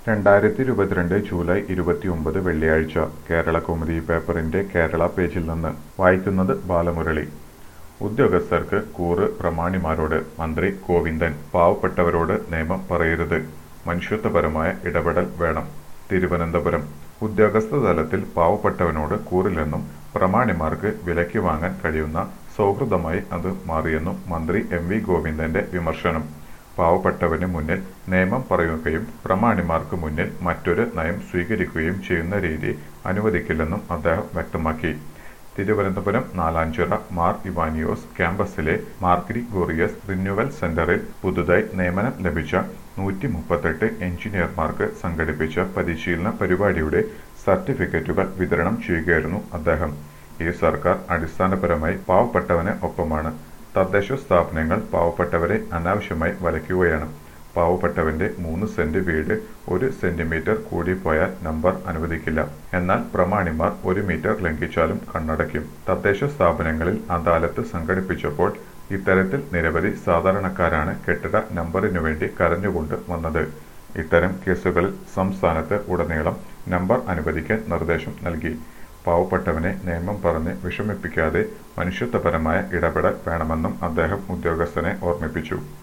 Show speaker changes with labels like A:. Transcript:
A: രണ്ടായിരത്തി ഇരുപത്തിരണ്ട് ജൂലൈ ഇരുപത്തിയൊമ്പത് വെള്ളിയാഴ്ച കേരളകൗമുദി പേപ്പറിന്റെ കേരള പേജിൽ നിന്ന് വായിക്കുന്നത് ബാലമുരളി ഉദ്യോഗസ്ഥർക്ക് കൂറ് പ്രമാണിമാരോട് മന്ത്രി ഗോവിന്ദൻ പാവപ്പെട്ടവരോട് നിയമം പറയരുത് മനുഷ്യത്വപരമായ ഇടപെടൽ വേണം തിരുവനന്തപുരം ഉദ്യോഗസ്ഥ തലത്തിൽ പാവപ്പെട്ടവനോട് കൂറില്ലെന്നും പ്രമാണിമാർക്ക് വിലയ്ക്ക് വാങ്ങാൻ കഴിയുന്ന സൗഹൃദമായി അത് മാറിയെന്നും മന്ത്രി എം വി ഗോവിന്ദന്റെ വിമർശനം പാവപ്പെട്ടവന് മുന്നിൽ നിയമം പറയുകയും പ്രമാണിമാർക്ക് മുന്നിൽ മറ്റൊരു നയം സ്വീകരിക്കുകയും ചെയ്യുന്ന രീതി അനുവദിക്കില്ലെന്നും അദ്ദേഹം വ്യക്തമാക്കി തിരുവനന്തപുരം നാലാഞ്ചിറ മാർ ഇവാനിയോസ് ക്യാമ്പസിലെ മാർ ഗ്രിഗോറിയസ് റിന്യൂവൽ സെന്ററിൽ പുതുതായി നിയമനം ലഭിച്ച നൂറ്റി മുപ്പത്തെട്ട് എഞ്ചിനീയർമാർക്ക് സംഘടിപ്പിച്ച പരിശീലന പരിപാടിയുടെ സർട്ടിഫിക്കറ്റുകൾ വിതരണം ചെയ്യുകയായിരുന്നു അദ്ദേഹം ഈ സർക്കാർ അടിസ്ഥാനപരമായി പാവപ്പെട്ടവന് ഒപ്പമാണ് തദ്ദേശ സ്ഥാപനങ്ങൾ പാവപ്പെട്ടവരെ അനാവശ്യമായി വലയ്ക്കുകയാണ് പാവപ്പെട്ടവന്റെ മൂന്ന് സെന്റ് വീട് ഒരു സെന്റിമീറ്റർ കൂടിപ്പോയാൽ നമ്പർ അനുവദിക്കില്ല എന്നാൽ പ്രമാണിമാർ ഒരു മീറ്റർ ലംഘിച്ചാലും കണ്ണടയ്ക്കും തദ്ദേശ സ്ഥാപനങ്ങളിൽ അദാലത്ത് സംഘടിപ്പിച്ചപ്പോൾ ഇത്തരത്തിൽ നിരവധി സാധാരണക്കാരാണ് കെട്ടിട നമ്പറിനു വേണ്ടി കരഞ്ഞുകൊണ്ട് വന്നത് ഇത്തരം കേസുകളിൽ സംസ്ഥാനത്ത് ഉടനീളം നമ്പർ അനുവദിക്കാൻ നിർദ്ദേശം നൽകി പാവപ്പെട്ടവനെ നിയമം പറഞ്ഞ് വിഷമിപ്പിക്കാതെ മനുഷ്യത്വപരമായ ഇടപെടൽ വേണമെന്നും അദ്ദേഹം ഉദ്യോഗസ്ഥനെ ഓർമ്മിപ്പിച്ചു